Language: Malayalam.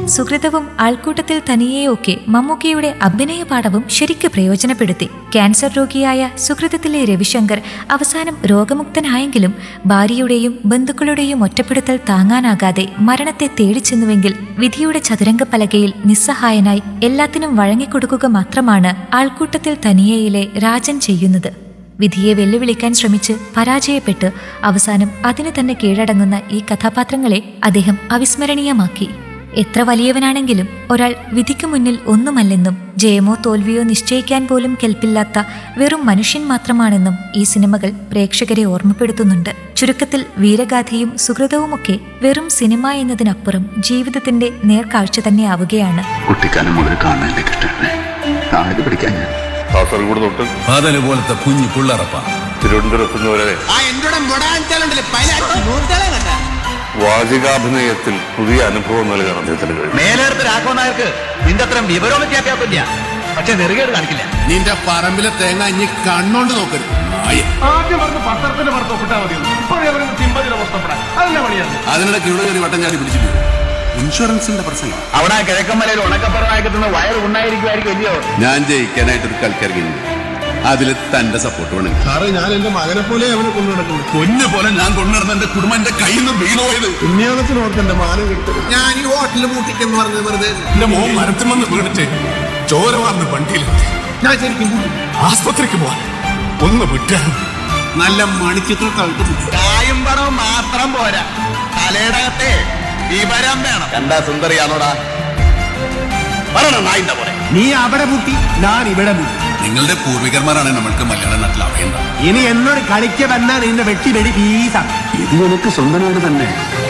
സുഹൃതവും ആൾക്കൂട്ടത്തിൽ തനിയെയൊക്കെ മമ്മൂക്കയുടെ അഭിനയ പാഠവും ശരിക്ക് പ്രയോജനപ്പെടുത്തി ക്യാൻസർ രോഗിയായ സുഹൃതത്തിലെ രവിശങ്കർ അവസാനം രോഗമുക്തനായെങ്കിലും ഭാര്യയുടെയും ബന്ധുക്കളുടെയും ഒറ്റപ്പെടുത്തൽ താങ്ങാനാകാതെ മരണത്തെ തേടിച്ചെന്നുവെങ്കിൽ വിധിയുടെ ചതുരംഗ പലകയിൽ നിസ്സഹായനായി എല്ലാത്തിനും വഴങ്ങിക്കൊടുക്കുക മാത്രമാണ് ആൾക്കൂട്ടത്തിൽ തനിയയിലെ രാജൻ ചെയ്യുന്നത് വിധിയെ വെല്ലുവിളിക്കാൻ ശ്രമിച്ച് പരാജയപ്പെട്ട് അവസാനം അതിന് തന്നെ കീഴടങ്ങുന്ന ഈ കഥാപാത്രങ്ങളെ അദ്ദേഹം അവിസ്മരണീയമാക്കി എത്ര വലിയവനാണെങ്കിലും ഒരാൾ വിധിക്ക് മുന്നിൽ ഒന്നുമല്ലെന്നും ജയമോ തോൽവിയോ നിശ്ചയിക്കാൻ പോലും കെൽപ്പില്ലാത്ത വെറും മനുഷ്യൻ മാത്രമാണെന്നും ഈ സിനിമകൾ പ്രേക്ഷകരെ ഓർമ്മപ്പെടുത്തുന്നുണ്ട് ചുരുക്കത്തിൽ വീരഗാഥയും സുഹൃതവുമൊക്കെ വെറും സിനിമ എന്നതിനപ്പുറം ജീവിതത്തിന്റെ നേർക്കാഴ്ച തന്നെയാവുകയാണ് കുട്ടിക്കാലം മുതൽ കാണാനല്ലേ കൃഷ്ണനെ താഴെ പഠിക്കാൻ ഞാൻ കാസർഗോഡ് തൊട്ട് പാതല് പോലത്തെ കുഞ്ഞു പിള്ളറപ്പ തിരുവനന്തപുരത്ത് നിന്ന് വരെ ആ എന്നോട് മൊടാഞ്ചാലുണ്ടല്ലേ പല നൂറ്റാളെ കണ്ട വാചികാഭിനയത്തിൽ പുതിയ അനുഭവം നൽകാൻ അദ്ദേഹത്തിന് കഴിഞ്ഞു മേലേർത്ത് രാഘവൻ നായർക്ക് നിന്റെ അത്രയും വിവരവും വിദ്യാഭ്യാസമില്ല പക്ഷെ നെറുകേട് കാണിക്കില്ല നിന്റെ പറമ്പിലെ തേങ്ങ ഇനി കണ്ണോണ്ട് നോക്കരുത് നായ. ആദ്യം പറഞ്ഞ് പത്രത്തിന്റെ പുറത്ത് ഒപ്പിട്ടാൽ മതി ഇപ്പൊ അവർക്ക് സിമ്പതിയുടെ പുറത്തൊപ്പിടാൻ അതല്ലേ പണിയാണ് അതിനിടയ്ക്ക് ഇവിടെ ഒരു വട്ടം ചാടി പിടിച്ചിട്ട് ഇൻഷുറൻസിന്റെ പ്രസംഗം അവിടെ ആ കിഴക്കമ്മലയിൽ ഉണക്കപ്പറവായിക്കുന്ന വയർ ഉണ്ടായിരിക്കുമായിരിക്കും ഇല്ലയോ ഞാൻ ജയിക്കാനായിട്ട് ഒരു കളിക്കിറങ്ങിയിട്ടുണ്ട് അതിൽ തന്റെ സപ്പോർട്ട് വേണം സാറേ ഞാൻ എന്റെ മകനെ പോലെ അവനെ കൊണ്ടു നടക്കുന്നു പൊന്നു പോലെ ഞാൻ കൊണ്ടുനടന്ന എന്റെ കുടുംബം എന്റെ കയ്യിൽ നിന്ന് വീണുപോയത് പുണ്യാളത്തിന് ഓർത്ത് എന്റെ മാനം കിട്ടും ഞാൻ ഈ ഹോട്ടലിൽ പൂട്ടിക്കെന്ന് പറഞ്ഞത് വെറുതെ എന്റെ മോൻ മരത്തിൽ വന്ന് വീണിട്ട് ചോര വാർന്ന് വണ്ടിയിലെത്തി ഞാൻ ശരിക്കും കൂട്ടി. ആസ്പത്രിക്ക് പോവാൻ ഒന്ന് വിട്ടാൻ നല്ല മണിച്ചിത്ര കഴുത്ത് കായും പണവും മാത്രം പോരാ തലയുടെ അകത്തെ വിവരം വേണം എന്താ സുന്ദരിയാണോടാ പറയണം നായിന്റെ പോലെ നീ അവിടെ പൂട്ടി ഞാൻ ഇവിടെ പൂട്ടി നിങ്ങളുടെ പൂർവികന്മാരാണ് നമ്മൾക്ക് മലയാള നാട്ടിൽ അറിയേണ്ടത് ഇനി എന്നോട് കളിക്ക വന്നാൽ നിന്റെ വെട്ടി വെടി പീസാണ് ഇത് എനിക്ക് സ്വന്തം നാട് തന്നെ